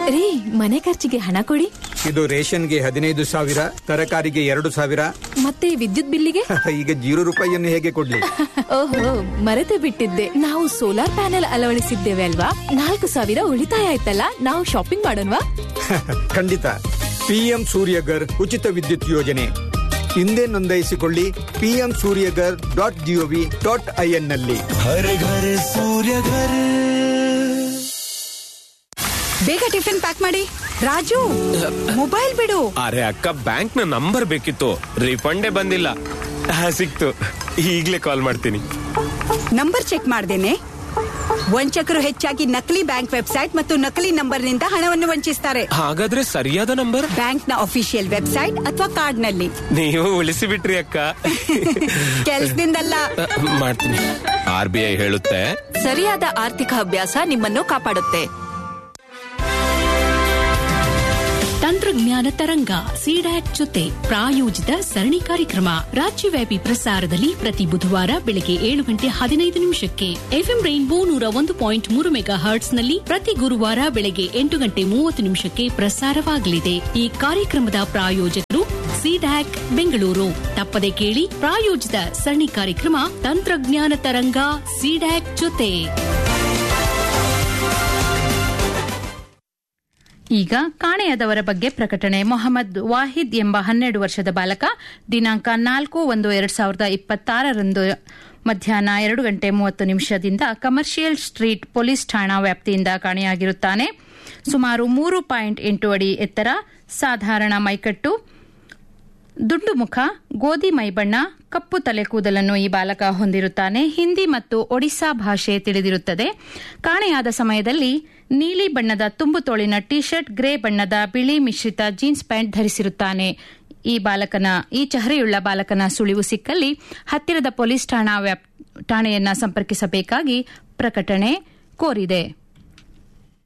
ರೀ ಮನೆ ಖರ್ಚಿಗೆ ಹಣ ಕೊಡಿ ಇದು ರೇಷನ್ಗೆ ಹದಿನೈದು ಸಾವಿರ ತರಕಾರಿಗೆ ಎರಡು ಸಾವಿರ ಮತ್ತೆ ವಿದ್ಯುತ್ ಬಿಲ್ಲಿಗೆ ಈಗ ಜೀರೋ ರೂಪಾಯಿಯನ್ನು ಹೇಗೆ ಕೊಡ್ಲಿ ಓಹೋ ಮರೆತು ಬಿಟ್ಟಿದ್ದೆ ನಾವು ಸೋಲಾರ್ ಪ್ಯಾನೆಲ್ ಅಳವಡಿಸಿದ್ದೇವೆ ಅಲ್ವಾ ನಾಲ್ಕು ಸಾವಿರ ಉಳಿತಾಯ ಆಯ್ತಲ್ಲ ನಾವು ಶಾಪಿಂಗ್ ಮಾಡೋಣವಾ ಖಂಡಿತ ಪಿಎಂ ಸೂರ್ಯಗರ್ ಉಚಿತ ವಿದ್ಯುತ್ ಯೋಜನೆ ಹಿಂದೆ ನೋಂದಾಯಿಸಿಕೊಳ್ಳಿ PM Suryaghar dot GOV dot IN ನಲ್ಲಿ हर घर सूर्य घर ಬೇಗ ಟಿಫಿನ್ ಪ್ಯಾಕ್ ಮಾಡಿ ರಾಜು ಮೊಬೈಲ್ ಬಿಡು ಅರೆ ಅಕ್ಕ ಬ್ಯಾಂಕ್ ನ ನಂಬರ್ ಬೇಕಿತ್ತು ರಿಫಂಡೇ ಬಂದಿಲ್ಲ ಆ, ಸಿಕ್ತು ಈಗ್ಲೇ ಕಾಲ್ ಮಾಡ್ತೀನಿ ನಂಬರ್ ಚೆಕ್ ಮಾಡ್ದೇನೆ ವಂಚಕರು ಹೆಚ್ಚಾಗಿ ನಕಲಿ ಬ್ಯಾಂಕ್ ವೆಬ್ಸೈಟ್ ಮತ್ತು ನಕಲಿ ನಂಬರ್ನಿಂದ ಹಣವನ್ನು ವಂಚಿಸ್ತಾರೆ ಹಾಗಾದ್ರೆ ಸರಿಯಾದ ನಂಬರ್ ಬ್ಯಾಂಕ್ನ ಅಫಿಷಿಯಲ್ ವೆಬ್ಸೈಟ್ ಅಥವಾ ಕಾರ್ಡ್ನಲ್ಲಿ ನೀವು ಉಳಿಸಿ ಬಿಟ್ರಿ ಅಕ್ಕ ಕೆಲ್ಸದಿಂದಲ್ಲ ಆ, ಮಾಡ್ತೀನಿ ಆರ್ ಬಿ ಐ ಹೇಳುತ್ತೆ ಸರಿಯಾದ ಆರ್ಥಿಕ ಅಭ್ಯಾಸ ನಿಮ್ಮನ್ನು ಕಾಪಾಡುತ್ತೆ ತಂತ್ರಜ್ಞಾನ ತರಂಗ ಸಿಡ್ಯಾಕ್ ಜೊತೆ ಪ್ರಾಯೋಜಿತ ಸರಣಿ ಕಾರ್ಯಕ್ರಮ ರಾಜ್ಯವ್ಯಾಪಿ ಪ್ರಸಾರದಲ್ಲಿ ಪ್ರತಿ ಬುಧವಾರ ಬೆಳಗ್ಗೆ ಏಳು ಗಂಟೆ ಹದಿನೈದು ನಿಮಿಷಕ್ಕೆ ಎಫ್ಎಂ ರೈನ್ಬೋ ನೂರ ಒಂದು ಪಾಯಿಂಟ್ ಮೂರು ಮೆಗಾ ಹರ್ಟ್ಸ್ನಲ್ಲಿ ಪ್ರತಿ ಗುರುವಾರ ಬೆಳಗ್ಗೆ ಎಂಟು ಗಂಟೆ ಮೂವತ್ತು ನಿಮಿಷಕ್ಕೆ ಪ್ರಸಾರವಾಗಲಿದೆ ಈ ಕಾರ್ಯಕ್ರಮದ ಪ್ರಾಯೋಜಕರು ಸಿಡ್ಯಾಕ್ ಬೆಂಗಳೂರು ತಪ್ಪದೆ ಕೇಳಿ ಪ್ರಾಯೋಜಿತ ಸರಣಿ ಕಾರ್ಯಕ್ರಮ ತಂತ್ರಜ್ಞಾನ ತರಂಗ ಸಿಡ್ಯಾಕ್ ಜೊತೆ ಈಗ ಕಾಣೆಯಾದವರ ಬಗ್ಗೆ ಪ್ರಕಟಣೆ ಮೊಹಮ್ಮದ್ ವಾಹಿದ್ ಎಂಬ ಹನ್ನೆರಡು ವರ್ಷದ ಬಾಲಕ ದಿನಾಂಕ ನಾಲ್ಕು ಒಂದು ಎರಡ್ ಸಾವಿರದ ಇಪ್ಪತ್ತಾರರಂದು ಮಧ್ಯಾಹ್ನ ಎರಡು ಗಂಟೆ ಮೂವತ್ತು ನಿಮಿಷದಿಂದ ಕಮರ್ಷಿಯಲ್ ಸ್ಟ್ರೀಟ್ ಪೊಲೀಸ್ ಠಾಣಾ ವ್ಯಾಪ್ತಿಯಿಂದ ಕಾಣೆಯಾಗಿರುತ್ತಾನೆ ಸುಮಾರು ಮೂರು ಪಾಯಿಂಟ್ ಎಂಟು ಅಡಿ ಎತ್ತರ ಸಾಧಾರಣ ಮೈಕಟ್ಟು ದುಂಡು ಮುಖ ಗೋಧಿ ಮೈಬಣ್ಣ ಕಪ್ಪು ತಲೆ ಕೂದಲನ್ನು ಈ ಬಾಲಕ ಹೊಂದಿರುತ್ತಾನೆ ಹಿಂದಿ ಮತ್ತು ಒಡಿಶಾ ಭಾಷೆ ತಿಳಿದಿರುತ್ತದೆ ಕಾಣೆಯಾದ ಸಮಯದಲ್ಲಿ ನೀಲಿ ಬಣ್ಣದ ತುಂಬು ತೋಳಿನ ಟಿ ಶರ್ಟ್ ಗ್ರೇ ಬಣ್ಣದ ಬಿಳಿ ಮಿಶ್ರಿತ ಜೀನ್ಸ್ ಪ್ಯಾಂಟ್ ಧರಿಸಿರುತ್ತಾನೆ ಈ ಬಾಲಕನ ಈ ಚಹರೆಯುಳ್ಳ ಬಾಲಕನ ಸುಳಿವು ಸಿಕ್ಕಲ್ಲಿ ಹತ್ತಿರದ ಪೊಲೀಸ್ ಠಾಣಾ ವ್ಯಾಪ್- ಠಾಣೆಯನ್ನ ಸಂಪರ್ಕಿಸಬೇಕಾಗಿ ಪ್ರಕಟಣೆ ಕೋರಿದೆ